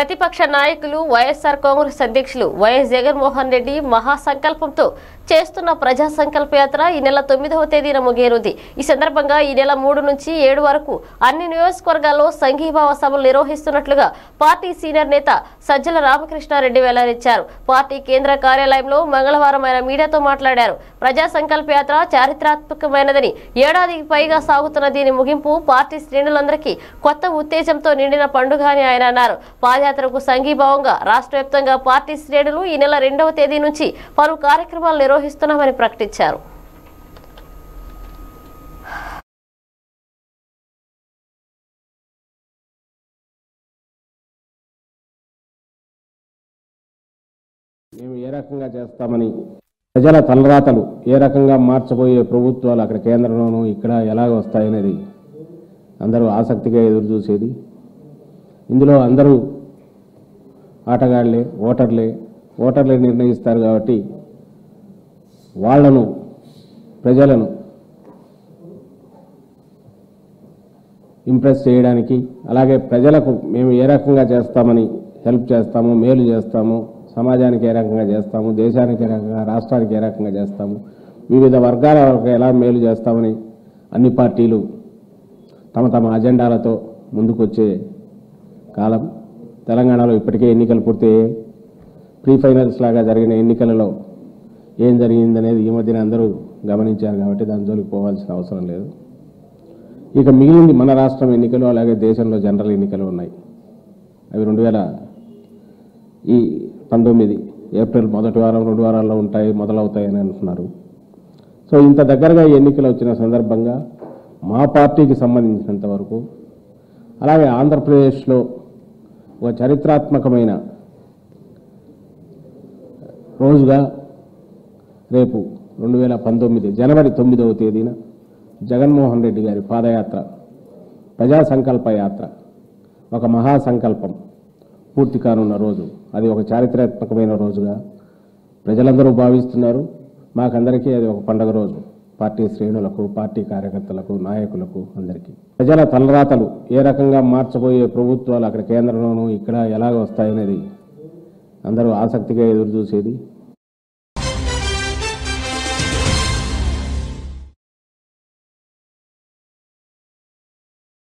ప్రతిపక్ష నాయకులు వైఎస్ఆర్ కాంగ్రెస్ అధ్యక్షులు వైఎస్ జగన్మోహన్ రెడ్డి మహాసంకల్పంతో చేస్తున్న ప్రజా సంకల్ప యాత్ర ఈ నెల తొమ్మిదవ తేదీన ముగియనుంది ఈ సందర్భంగా ఈ నెల మూడు నుంచి ఏడు వరకు అన్ని నియోజకవర్గాల్లో సంఘీభావ సభలు నిర్వహిస్తున్నట్లుగా పార్టీ సీనియర్ నేత సజ్జల రామకృష్ణారెడ్డి వెల్లడించారు పార్టీ కేంద్ర కార్యాలయంలో మంగళవారం ఆయన మీడియాతో మాట్లాడారు ప్రజా సంకల్ప యాత్ర చారిత్రాత్మకమైనదని ఏడాదికి పైగా సాగుతున్న దీని ముగింపు పార్టీ శ్రేణులందరికీ కొత్త ఉత్తేజంతో నిండిన పండుగ అని ఆయన అన్నారు పాదయాత్రకు సంఘీభావంగా రాష్ట్ర వ్యాప్తంగా పార్టీ శ్రేణులు ఈ నెల రెండవ తేదీ నుంచి పలు కార్యక్రమాలు నిర్వహిస్తున్నామని ప్రకటించారు మేము ఏ రకంగా చేస్తామని ప్రజల తలరాతలు ఏ రకంగా మార్చబోయే ప్రభుత్వాలు అక్కడ కేంద్రంలోనూ ఇక్కడ ఎలాగ వస్తాయనేది అందరూ ఆసక్తిగా ఎదురు చూసేది ఇందులో అందరూ ఆటగాళ్లే ఓటర్లే ఓటర్లే నిర్ణయిస్తారు కాబట్టి వాళ్లను ప్రజలను ఇంప్రెస్ చేయడానికి అలాగే ప్రజలకు మేము ఏ రకంగా చేస్తామని హెల్ప్ చేస్తాము మేలు చేస్తాము సమాజానికి ఏ రకంగా చేస్తాము దేశానికి ఏ రకంగా రాష్ట్రానికి ఏ రకంగా చేస్తాము వివిధ వర్గాల వరకు ఎలా మేలు చేస్తామని అన్ని పార్టీలు తమ తమ అజెండాలతో ముందుకొచ్చే కాలం తెలంగాణలో ఇప్పటికే ఎన్నికలు పూర్తయ్యాయి ప్రీ ఫైనల్స్ లాగా జరిగిన ఎన్నికలలో ఏం జరిగిందనేది ఈ మధ్యన అందరూ గమనించారు కాబట్టి దాని జోలికి పోవాల్సిన అవసరం లేదు ఇక మిగిలింది మన రాష్ట్రం ఎన్నికలు అలాగే దేశంలో జనరల్ ఎన్నికలు ఉన్నాయి అవి రెండు వేల ఈ పంతొమ్మిది ఏప్రిల్ మొదటి వారం రెండు వారాల్లో ఉంటాయి మొదలవుతాయని అంటున్నారు సో ఇంత దగ్గరగా ఈ ఎన్నికలు వచ్చిన సందర్భంగా మా పార్టీకి సంబంధించినంత వరకు అలాగే ఆంధ్రప్రదేశ్లో ఒక చరిత్రాత్మకమైన రోజుగా రేపు రెండు వేల పంతొమ్మిది జనవరి తొమ్మిదవ తేదీన జగన్మోహన్ రెడ్డి గారి పాదయాత్ర ప్రజా సంకల్ప యాత్ర ఒక మహాసంకల్పం పూర్తి కానున్న రోజు అది ఒక చారిత్రాత్మకమైన రోజుగా ప్రజలందరూ భావిస్తున్నారు మాకందరికీ అది ఒక పండగ రోజు పార్టీ శ్రేణులకు పార్టీ కార్యకర్తలకు నాయకులకు అందరికీ ప్రజల తలరాతలు ఏ రకంగా మార్చబోయే ప్రభుత్వాలు అక్కడ కేంద్రంలోనూ ఇక్కడ ఎలాగ వస్తాయనేది అందరూ ఆసక్తిగా ఎదురు చూసేది